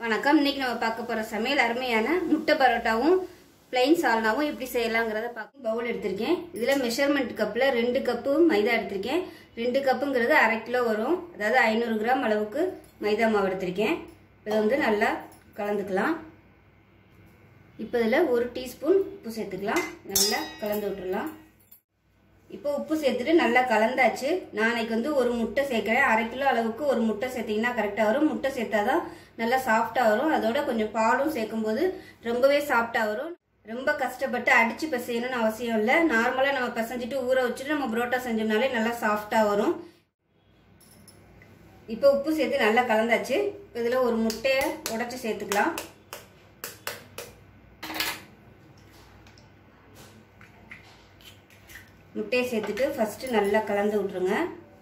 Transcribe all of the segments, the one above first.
வணக்கம் இன்னைக்கு நம்ம பார்க்க போற சமையல் அருமையான முட்டை பரோட்டாவும் பிளைன் சால்னாவும் எப்படி செய்யலாங்கிறத பார்க்க பவுல் எடுத்திருக்கேன் இதுல மெஷர்மெண்ட் கப்ல ரெண்டு கப்பு மைதா எடுத்திருக்கேன் ரெண்டு கப்புங்கிறது அரை கிலோ வரும் அதாவது ஐநூறு கிராம் அளவுக்கு மைதா மாவு எடுத்திருக்கேன் இதை வந்து நல்லா கலந்துக்கலாம் இப்போ இதில் ஒரு டீஸ்பூன் உப்பு சேர்த்துக்கலாம் நல்லா கலந்து விட்டுறலாம் இப்போ உப்பு சேர்த்துட்டு நல்லா கலந்தாச்சு நாளைக்கு வந்து ஒரு முட்டை சேர்க்குறேன் அரை கிலோ அளவுக்கு ஒரு முட்டை சேர்த்திங்கன்னா கரெக்டாக வரும் முட்டை சேர்த்தாதான் நல்லா சாஃப்டாக வரும் அதோட கொஞ்சம் பாலும் சேர்க்கும்போது ரொம்பவே சாஃப்டாக வரும் ரொம்ப கஷ்டப்பட்டு அடித்து பிசையணும்னு அவசியம் இல்லை நார்மலாக நம்ம பிசைஞ்சிட்டு ஊற வச்சுட்டு நம்ம புரோட்டா செஞ்சோம்னாலே நல்லா சாஃப்டாக வரும் இப்போ உப்பு சேர்த்து நல்லா கலந்தாச்சு இதில் ஒரு முட்டையை உடச்சி சேர்த்துக்கலாம் முட்டையை சேர்த்துட்டு ஃபஸ்ட்டு நல்லா கலந்து விட்ருங்க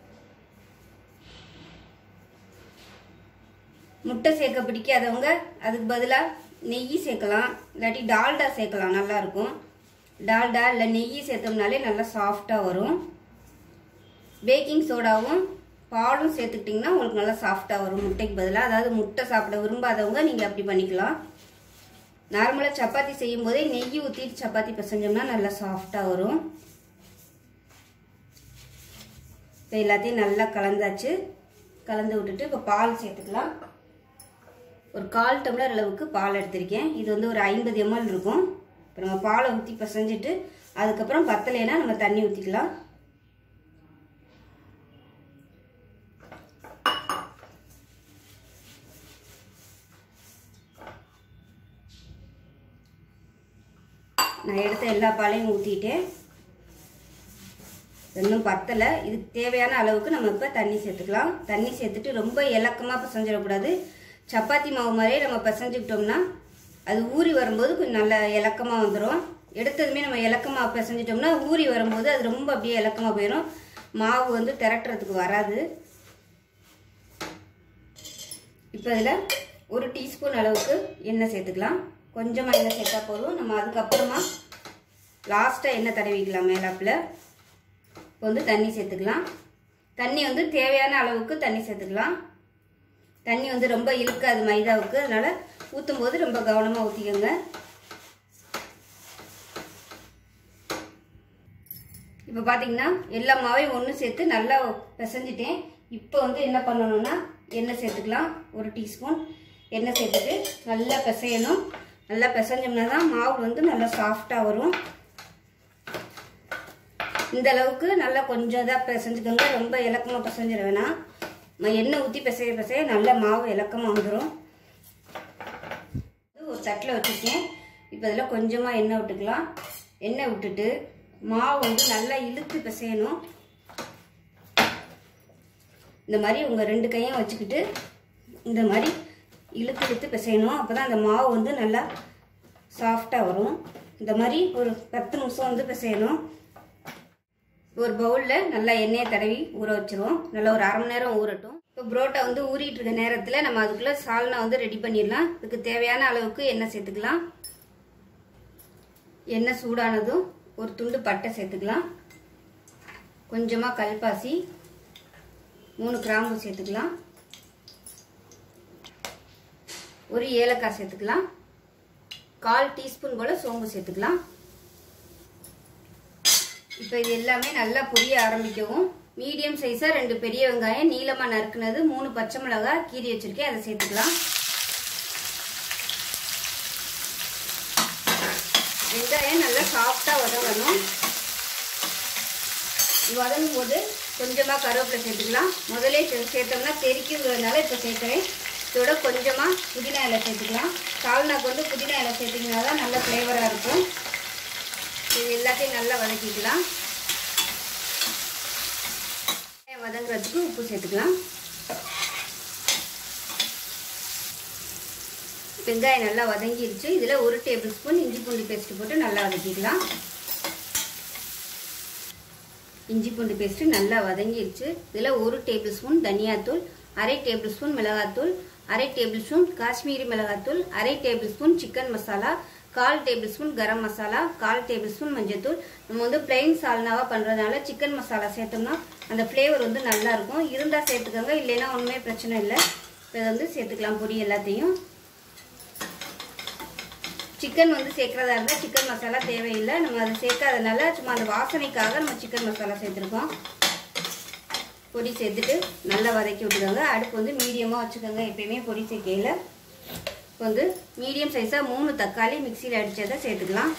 முட்டை சேர்க்க பிடிக்காதவங்க அதுக்கு பதிலாக நெய் சேர்க்கலாம் இல்லாட்டி டால்டா சேர்க்கலாம் நல்லாயிருக்கும் டால்டா இல்லை நெய் சேர்த்தோம்னாலே நல்லா சாஃப்டாக வரும் பேக்கிங் சோடாவும் பாலும் சேர்த்துக்கிட்டிங்கன்னா உங்களுக்கு நல்லா சாஃப்டாக வரும் முட்டைக்கு பதிலாக அதாவது முட்டை சாப்பிட விரும்பாதவங்க நீங்கள் அப்படி பண்ணிக்கலாம் நார்மலாக சப்பாத்தி செய்யும் போதே நெய் ஊற்றிட்டு சப்பாத்தி பிசைஞ்சோம்னா நல்லா சாஃப்டாக வரும் இப்போ எல்லாத்தையும் நல்லா கலந்தாச்சு கலந்து விட்டுட்டு இப்போ பால் சேர்த்துக்கலாம் ஒரு கால் டம்ளர் அளவுக்கு பால் எடுத்திருக்கேன் இது வந்து ஒரு ஐம்பது எம்எல் இருக்கும் இப்போ நம்ம பாலை ஊற்றி பிசைஞ்சிட்டு அதுக்கப்புறம் பத்தலைன்னா நம்ம தண்ணி ஊற்றிக்கலாம் நான் எடுத்த எல்லா பாலையும் ஊற்றிட்டேன் இன்னும் பத்தலை இதுக்கு தேவையான அளவுக்கு நம்ம இப்போ தண்ணி சேர்த்துக்கலாம் தண்ணி சேர்த்துட்டு ரொம்ப இலக்கமாக பிசைஞ்சிடக்கூடாது சப்பாத்தி மாவு மாதிரியே நம்ம பிசைஞ்சுக்கிட்டோம்னா அது ஊறி வரும்போது கொஞ்சம் நல்ல இலக்கமாக வந்துடும் எடுத்ததுமே நம்ம இலக்கமாக பிசைஞ்சிட்டோம்னா ஊறி வரும்போது அது ரொம்ப அப்படியே இலக்கமாக போயிடும் மாவு வந்து திரட்டுறதுக்கு வராது இப்போ இதில் ஒரு டீஸ்பூன் அளவுக்கு எண்ணெய் சேர்த்துக்கலாம் கொஞ்சமாக எண்ணெய் சேர்த்தா போதும் நம்ம அதுக்கப்புறமா லாஸ்ட்டாக எண்ணெய் தடவிக்கலாம் மேலாப்பில் இப்போ வந்து தண்ணி சேர்த்துக்கலாம் தண்ணி வந்து தேவையான அளவுக்கு தண்ணி சேர்த்துக்கலாம் தண்ணி வந்து ரொம்ப இழுக்காது மைதாவுக்கு அதனால் ஊற்றும் போது ரொம்ப கவனமாக ஊற்றிக்கோங்க இப்போ பார்த்தீங்கன்னா எல்லா மாவையும் ஒன்று சேர்த்து நல்லா பிசைஞ்சிட்டேன் இப்போ வந்து என்ன பண்ணணும்னா எண்ணெய் சேர்த்துக்கலாம் ஒரு டீஸ்பூன் எண்ணெய் சேர்த்துட்டு நல்லா பிசையணும் நல்லா பிசைஞ்சோம்னா தான் மாவு வந்து நல்லா சாஃப்டாக வரும் இந்த அளவுக்கு நல்லா கொஞ்சம் இதாக பிசைஞ்சுக்கோங்க ரொம்ப இலக்கமாக பிசைஞ்சிட வேணாம் எண்ணெய் ஊற்றி பிசைய பிசைய நல்ல மாவு இலக்கமாக வந்துடும் ஒரு தட்டில் வச்சுருக்கேன் இப்போ இதில் கொஞ்சமாக எண்ணெய் விட்டுக்கலாம் எண்ணெய் விட்டுட்டு மாவு வந்து நல்லா இழுத்து பிசையணும் இந்த மாதிரி உங்கள் ரெண்டு கையும் வச்சுக்கிட்டு இந்த மாதிரி இழுத்து இழுத்து பிசையணும் அப்போ தான் அந்த மாவு வந்து நல்லா சாஃப்டாக வரும் இந்த மாதிரி ஒரு பத்து நிமிஷம் வந்து பிசையணும் ஒரு பவுலில் நல்லா எண்ணெயை தடவி ஊற வச்சிருவோம் நல்லா ஒரு அரை மணி நேரம் ஊறட்டும் இப்போ புரோட்டா வந்து ஊறிட்டு இருக்க நேரத்தில் நம்ம அதுக்குள்ளே சால்னா வந்து ரெடி பண்ணிடலாம் இதுக்கு தேவையான அளவுக்கு எண்ணெய் சேர்த்துக்கலாம் எண்ணெய் சூடானதும் ஒரு துண்டு பட்டை சேர்த்துக்கலாம் கொஞ்சமாக கல்பாசி மூணு கிராம்பு சேர்த்துக்கலாம் ஒரு ஏலக்காய் சேர்த்துக்கலாம் கால் டீஸ்பூன் போல் சோம்பு சேர்த்துக்கலாம் இப்போ இது எல்லாமே நல்லா பொரிய ஆரம்பிக்கவும் மீடியம் சைஸாக ரெண்டு பெரிய வெங்காயம் நீளமாக நறுக்குனது மூணு பச்சை மிளகாய் கீரி வச்சுருக்கேன் அதை சேர்த்துக்கலாம் வெங்காயம் நல்லா சாஃப்டாக வதங்கணும் வதங்கும் போது கொஞ்சமாக கருவேப்பிலை சேர்த்துக்கலாம் முதலே சேர்த்தோம்னா தெரிக்குங்கிறதுனால இப்போ சேர்க்குறேன் இதோட கொஞ்சமாக புதினா இலை சேர்த்துக்கலாம் சால்னாக்கு வந்து புதினா இலை சேர்த்திங்கன்னா தான் நல்ல ஃப்ளேவராக இருக்கும் இது எல்லாத்தையும் நல்லா வதக்கிக்கலாம் வதங்குறதுக்கு உப்பு சேர்த்துக்கலாம் வெங்காயம் நல்லா வதங்கிருச்சு இதில் ஒரு டேபிள் ஸ்பூன் இஞ்சி பூண்டு பேஸ்ட் போட்டு நல்லா வதக்கிக்கலாம் இஞ்சி பூண்டு பேஸ்ட்டு நல்லா வதங்கிருச்சு இதில் ஒரு டேபிள் ஸ்பூன் தனியாத்தூள் அரை டேபிள் ஸ்பூன் மிளகாத்தூள் அரை டேபிள் ஸ்பூன் காஷ்மீரி மிளகாத்தூள் அரை டேபிள் ஸ்பூன் சிக்கன் மசாலா கால் டேபிள் ஸ்பூன் கரம் மசாலா கால் டேபிள் ஸ்பூன் மஞ்சத்தூள் நம்ம வந்து பிளெயின் சால்னாவாக பண்ணுறதுனால சிக்கன் மசாலா சேர்த்தோம்னா அந்த ஃப்ளேவர் வந்து நல்லா இருக்கும் இருந்தால் சேர்த்துக்கோங்க இல்லைன்னா ஒன்றுமே பிரச்சனை இல்லை இப்போ இதை வந்து சேர்த்துக்கலாம் பொடி எல்லாத்தையும் சிக்கன் வந்து சேர்க்குறதா இருந்தால் சிக்கன் மசாலா தேவையில்லை நம்ம அதை சேர்க்காதனால சும்மா அந்த வாசனைக்காக நம்ம சிக்கன் மசாலா சேர்த்துருக்கோம் பொடி சேர்த்துட்டு நல்லா வதக்கி விட்டுக்கோங்க அடுப்பு வந்து மீடியமாக வச்சுக்கோங்க எப்பயுமே பொடி சேர்க்கையில் இப்போ வந்து மீடியம் சைஸாக மூணு தக்காளி மிக்சியில் அடித்ததை சேர்த்துக்கலாம்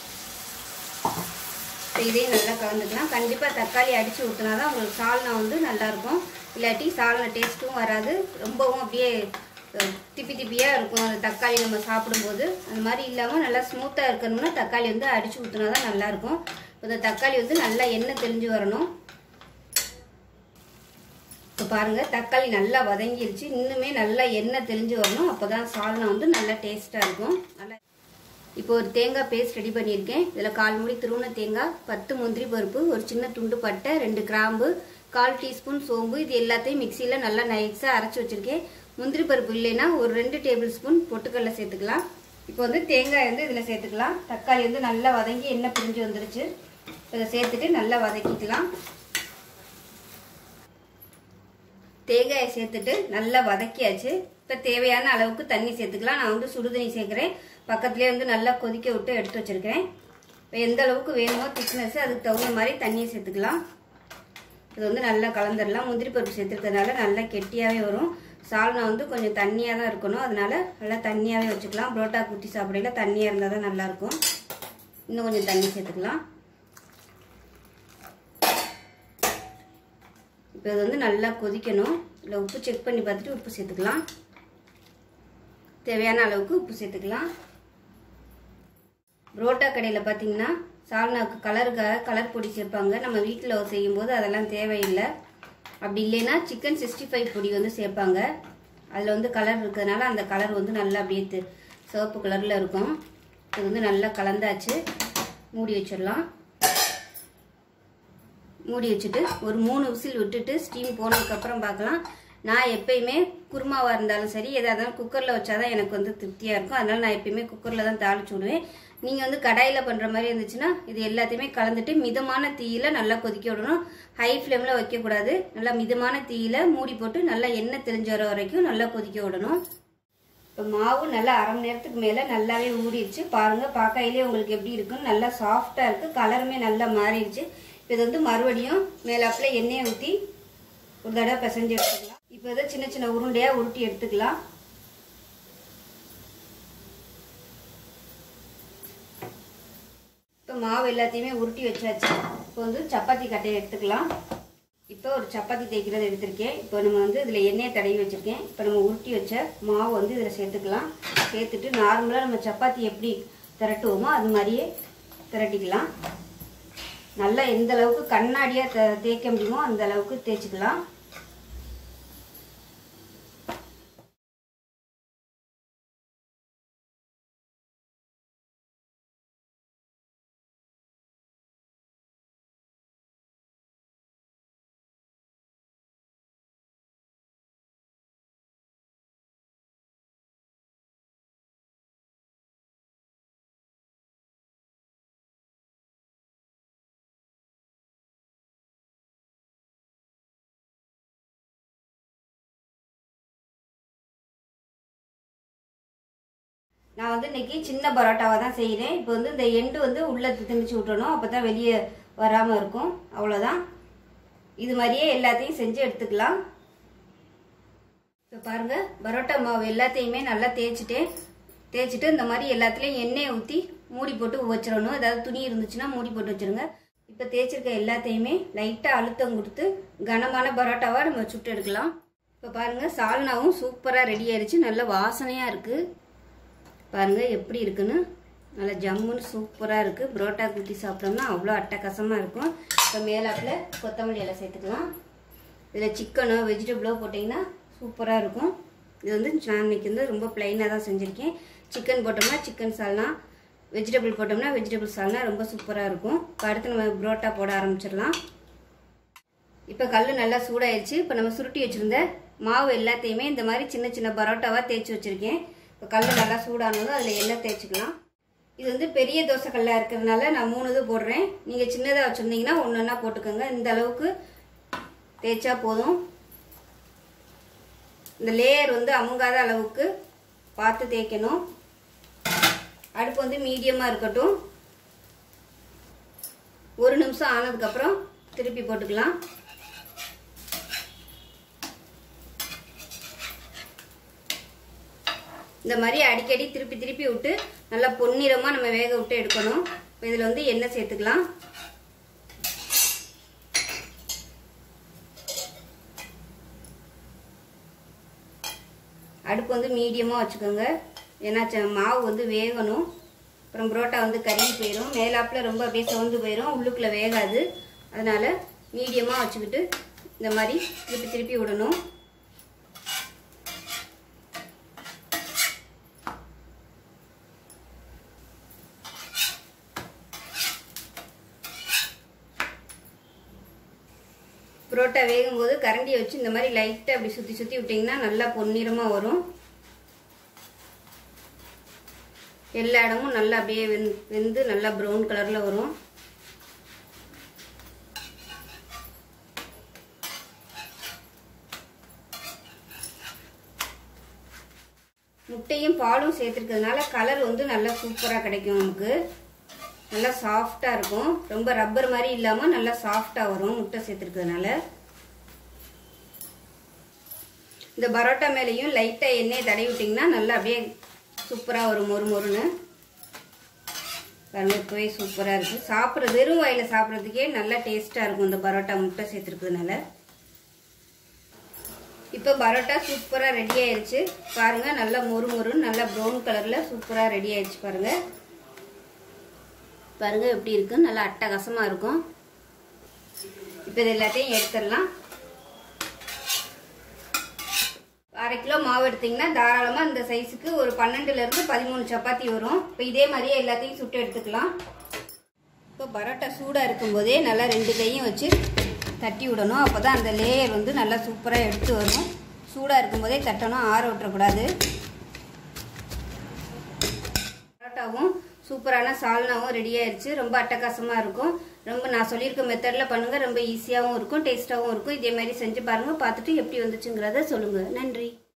இப்போ இதையும் நல்லா கலந்துக்கலாம் கண்டிப்பாக தக்காளி அடித்து ஊற்றினா தான் உங்களுக்கு சால்னா வந்து நல்லாயிருக்கும் இல்லாட்டி சால்னா டேஸ்ட்டும் வராது ரொம்பவும் அப்படியே அஹ், திப்பி திப்பியாக இருக்கும் அந்த தக்காளி நம்ம சாப்பிடும்போது அந்த மாதிரி இல்லாமல் நல்லா ஸ்மூத்தாக இருக்கணும்னா தக்காளி வந்து அடித்து ஊற்றினா தான் நல்லாயிருக்கும் இப்போ இந்த தக்காளி வந்து நல்லா எண்ணெய் தெளிஞ்சு வரணும் இப்போ பாருங்கள் தக்காளி நல்லா வதங்கிருச்சு இன்னுமே நல்லா எண்ணெய் தெளிஞ்சு வரணும் அப்போ தான் சால்னா வந்து நல்லா டேஸ்ட்டாக இருக்கும் நல்லா இப்போ ஒரு தேங்காய் பேஸ்ட் ரெடி பண்ணியிருக்கேன் இதில் கால் மூடி திருவுண தேங்காய் பத்து முந்திரி பருப்பு ஒரு சின்ன துண்டு பட்டை ரெண்டு கிராம்பு கால் டீஸ்பூன் சோம்பு இது எல்லாத்தையும் மிக்சியில் நல்லா நைஸாக அரைச்சி வச்சுருக்கேன் முந்திரி பருப்பு இல்லைன்னா ஒரு ரெண்டு டேபிள் ஸ்பூன் பொட்டுக்கடலை சேர்த்துக்கலாம் இப்போ வந்து தேங்காய் வந்து இதில் சேர்த்துக்கலாம் தக்காளி வந்து நல்லா வதங்கி எண்ணெய் பிரிஞ்சு வந்துருச்சு இதை சேர்த்துட்டு நல்லா வதக்கிக்கலாம் தேங்காயை சேர்த்துட்டு நல்லா வதக்கியாச்சு இப்போ தேவையான அளவுக்கு தண்ணி சேர்த்துக்கலாம் நான் வந்து சுடுதண்ணி சேர்க்குறேன் பக்கத்துலேயே வந்து நல்லா கொதிக்க விட்டு எடுத்து வச்சுருக்கேன் இப்போ எந்த அளவுக்கு வேணுமோ திக்னஸ் அதுக்கு தகுந்த மாதிரி தண்ணியை சேர்த்துக்கலாம் இது வந்து நல்லா கலந்துடலாம் முந்திரி பருப்பு சேர்த்துருக்கறதுனால நல்லா கெட்டியாகவே வரும் சால்னா வந்து கொஞ்சம் தண்ணியாக தான் இருக்கணும் அதனால நல்லா தண்ணியாகவே வச்சுக்கலாம் புரோட்டா குட்டி சாப்பிடையில தண்ணியாக இருந்தால் தான் நல்லாயிருக்கும் இன்னும் கொஞ்சம் தண்ணி சேர்த்துக்கலாம் இப்போ இது வந்து நல்லா கொதிக்கணும் இல்லை உப்பு செக் பண்ணி பார்த்துட்டு உப்பு சேர்த்துக்கலாம் தேவையான அளவுக்கு உப்பு சேர்த்துக்கலாம் புரோட்டா கடையில் பார்த்தீங்கன்னா சால்னாவுக்கு கலருக்காக கலர் பொடி சேர்ப்பாங்க நம்ம வீட்டில் செய்யும்போது அதெல்லாம் தேவையில்லை அப்படி இல்லைன்னா சிக்கன் சிக்ஸ்டி ஃபைவ் பொடி வந்து சேர்ப்பாங்க அதில் வந்து கலர் இருக்கிறதுனால அந்த கலர் வந்து நல்லா அப்படியே தெ- சிவப்பு கலரில் இருக்கும் இது வந்து நல்லா கலந்தாச்சு மூடி வச்சிடலாம் மூடி வச்சுட்டு ஒரு மூணு விசில் விட்டுட்டு ஸ்டீம் போனதுக்கப்புறம் பார்க்கலாம் நான் எப்பயுமே குருமாவாக இருந்தாலும் சரி எதாக இருந்தாலும் குக்கரில் வச்சாதான் எனக்கு வந்து திருப்தியாக இருக்கும் அதனால நான் எப்பயுமே குக்கரில் தான் தாளிச்சு விடுவேன் நீங்கள் வந்து கடாயில் பண்ணுற மாதிரி இருந்துச்சுன்னா இது எல்லாத்தையுமே கலந்துட்டு மிதமான தீயில நல்லா கொதிக்க விடணும் ஹை ஃப்ளேமில் வைக்கக்கூடாது நல்லா மிதமான தீயில மூடி போட்டு நல்லா எண்ணெய் தெளிஞ்சு வர வரைக்கும் நல்லா கொதிக்க விடணும் இப்போ மாவு நல்லா அரை மணி நேரத்துக்கு மேலே நல்லாவே ஊறிடுச்சு பாருங்கள் பார்க்கையிலே உங்களுக்கு எப்படி இருக்குன்னு நல்லா சாஃப்டாக இருக்குது கலருமே நல்லா மாறிடுச்சு இப்போ இது வந்து மறுபடியும் மேலாப்பில் எண்ணெயை ஊற்றி ஒரு தடவை பிசைஞ்சு எடுத்துக்கலாம் இப்போ இதை சின்ன சின்ன உருண்டையாக உருட்டி எடுத்துக்கலாம் இப்போ மாவு எல்லாத்தையுமே உருட்டி வச்சாச்சு இப்போ வந்து சப்பாத்தி கட்டையை எடுத்துக்கலாம் இப்போ ஒரு சப்பாத்தி தேய்க்கிறது எடுத்திருக்கேன் இப்போ நம்ம வந்து இதில் எண்ணெயை தடவி வச்சுருக்கேன் இப்போ நம்ம உருட்டி வச்ச மாவு வந்து இதில் சேர்த்துக்கலாம் சேர்த்துட்டு நார்மலாக நம்ம சப்பாத்தி எப்படி திரட்டுவோமோ அது மாதிரியே திரட்டிக்கலாம் நல்லா எந்த அளவுக்கு கண்ணாடியாக த தேய்க்க முடியுமோ அந்த அளவுக்கு தேய்ச்சிக்கலாம் நான் வந்து இன்னைக்கு சின்ன பரோட்டாவை தான் செய்கிறேன் இப்போ வந்து இந்த எண்டு வந்து உள்ளே திணிச்சு விட்டணும் அப்போ தான் வெளியே வராமல் இருக்கும் அவ்வளோதான் இது மாதிரியே எல்லாத்தையும் செஞ்சு எடுத்துக்கலாம் இப்போ பாருங்கள் பரோட்டா மாவு எல்லாத்தையுமே நல்லா தேய்ச்சிட்டேன் தேய்ச்சிட்டு இந்த மாதிரி எல்லாத்துலேயும் எண்ணெயை ஊற்றி மூடி போட்டு வச்சிடணும் ஏதாவது துணி இருந்துச்சுன்னா மூடி போட்டு வச்சிருங்க இப்போ தேய்ச்சிருக்க எல்லாத்தையுமே லைட்டாக அழுத்தம் கொடுத்து கனமான பரோட்டாவாக நம்ம சுட்டு எடுக்கலாம் இப்போ பாருங்கள் சால்னாவும் சூப்பராக ரெடி ஆயிடுச்சு நல்ல வாசனையாக இருக்குது பாருங்க எப்படி இருக்குன்னு நல்லா ஜம்முன்னு சூப்பராக இருக்குது புரோட்டா குட்டி சாப்பிட்டோம்னா அவ்வளோ அட்டகாசமாக இருக்கும் இப்போ மேலாப்பில் கொத்தமல்லி இலை சேர்த்துக்கலாம் இதில் சிக்கனோ வெஜிடபிளோ போட்டிங்கன்னா சூப்பராக இருக்கும் இது வந்து நான் இன்னைக்கு வந்து ரொம்ப ப்ளைனாக தான் செஞ்சுருக்கேன் சிக்கன் போட்டோம்னா சிக்கன் சால்னா வெஜிடபிள் போட்டோம்னா வெஜிடபிள் சால்னா ரொம்ப சூப்பராக இருக்கும் இப்போ அடுத்து நம்ம புரோட்டா போட ஆரம்பிச்சிடலாம் இப்போ கல் நல்லா சூடாயிருச்சு இப்போ நம்ம சுருட்டி வச்சுருந்த மாவு எல்லாத்தையுமே இந்த மாதிரி சின்ன சின்ன பரோட்டாவாக தேய்ச்சி வச்சுருக்கேன் இப்போ கல் நல்லா சூடானதும் அதில் எண்ணெய் தேய்ச்சிக்கலாம் இது வந்து பெரிய தோசை கல்லாக இருக்கிறதுனால நான் மூணு இது போடுறேன் நீங்கள் சின்னதாக வச்சுருந்தீங்கன்னா ஒன்று ஒன்றா போட்டுக்கோங்க இந்த அளவுக்கு தேய்ச்சா போதும் இந்த லேயர் வந்து அமுங்காத அளவுக்கு பார்த்து தேய்க்கணும் அடுப்பு வந்து மீடியமாக இருக்கட்டும் ஒரு நிமிஷம் ஆனதுக்கப்புறம் திருப்பி போட்டுக்கலாம் இந்த மாதிரி அடிக்கடி திருப்பி திருப்பி விட்டு நல்லா பொன்னிறமாக நம்ம வேக விட்டு எடுக்கணும் இதில் வந்து எண்ணெய் சேர்த்துக்கலாம் அடுப்பு வந்து மீடியமாக வச்சுக்கோங்க ஏன்னா ச- மாவு வந்து வேகணும் அப்புறம் புரோட்டா வந்து கருகி போயிடும் மேலாப்பில் ரொம்ப அப்படியே சவுந்து போயிடும் உள்ளுக்குள்ளே வேகாது அதனால் மீடியமாக வச்சுக்கிட்டு இந்த மாதிரி திருப்பி திருப்பி விடணும் புரோட்டா வேகும்போது கரண்டியை வச்சு இந்த மாதிரி லைட்டாக அப்படி சுற்றி சுற்றி விட்டிங்கன்னா நல்லா பொன்னிறமாக வரும் எல்லா இடமும் நல்லா அப்படியே வெந் வெந்து நல்லா ப்ரௌன் கலரில் வரும் முட்டையும் பாலும் சேர்த்துருக்கிறதுனால கலர் வந்து நல்லா சூப்பராக கிடைக்கும் நமக்கு நல்லா சாஃப்டாக இருக்கும் ரொம்ப ரப்பர் மாதிரி இல்லாமல் நல்லா சாஃப்டாக வரும் முட்டை சேர்த்துருக்கிறதுனால இந்த பரோட்டா மேலேயும் லைட்டாக எண்ணெயை தடவி விட்டிங்கன்னா நல்லா அப்படியே சூப்பராக வரும் மொறு மொறுன்னு பாருங்க இப்போவே சூப்பராக இருக்குது சாப்பிட்ற வெறும் வாயில் சாப்பிட்றதுக்கே நல்லா டேஸ்ட்டாக இருக்கும் இந்த பரோட்டா முட்டை சேர்த்துருக்கிறதுனால இப்போ பரோட்டா சூப்பராக ரெடி ஆயிடுச்சு பாருங்கள் நல்லா மொறு மொறுன்னு நல்லா ப்ரௌன் கலரில் சூப்பராக ரெடி ஆயிடுச்சு பாருங்கள் பாருங்க எப்படி இருக்கு நல்லா அட்டகாசமாக இருக்கும் இப்போ இது எல்லாத்தையும் எடுத்துடலாம் அரை கிலோ மாவு எடுத்தீங்கன்னா தாராளமாக இந்த சைஸுக்கு ஒரு பன்னெண்டுலேருந்து பதிமூணு சப்பாத்தி வரும் இப்போ இதே மாதிரியே எல்லாத்தையும் சுட்டு எடுத்துக்கலாம் இப்போ பரோட்டா சூடாக இருக்கும்போதே நல்லா ரெண்டு கையும் வச்சு தட்டி விடணும் அப்போ தான் அந்த லேயர் வந்து நல்லா சூப்பராக எடுத்து வரும் சூடாக இருக்கும்போதே தட்டணும் ஆற விட்டுறக்கூடாது பரோட்டாவும் சூப்பரான சால்னாவும் ரெடி ஆயிடுச்சு ரொம்ப அட்டகாசமாக இருக்கும் ரொம்ப நான் சொல்லியிருக்க மெத்தடில் பண்ணுங்கள் ரொம்ப ஈஸியாகவும் இருக்கும் டேஸ்ட்டாகவும் இருக்கும் இதே மாதிரி செஞ்சு பாருங்கள் பார்த்துட்டு எப்படி வந்துச்சுங்கிறத சொல்லுங்கள் நன்றி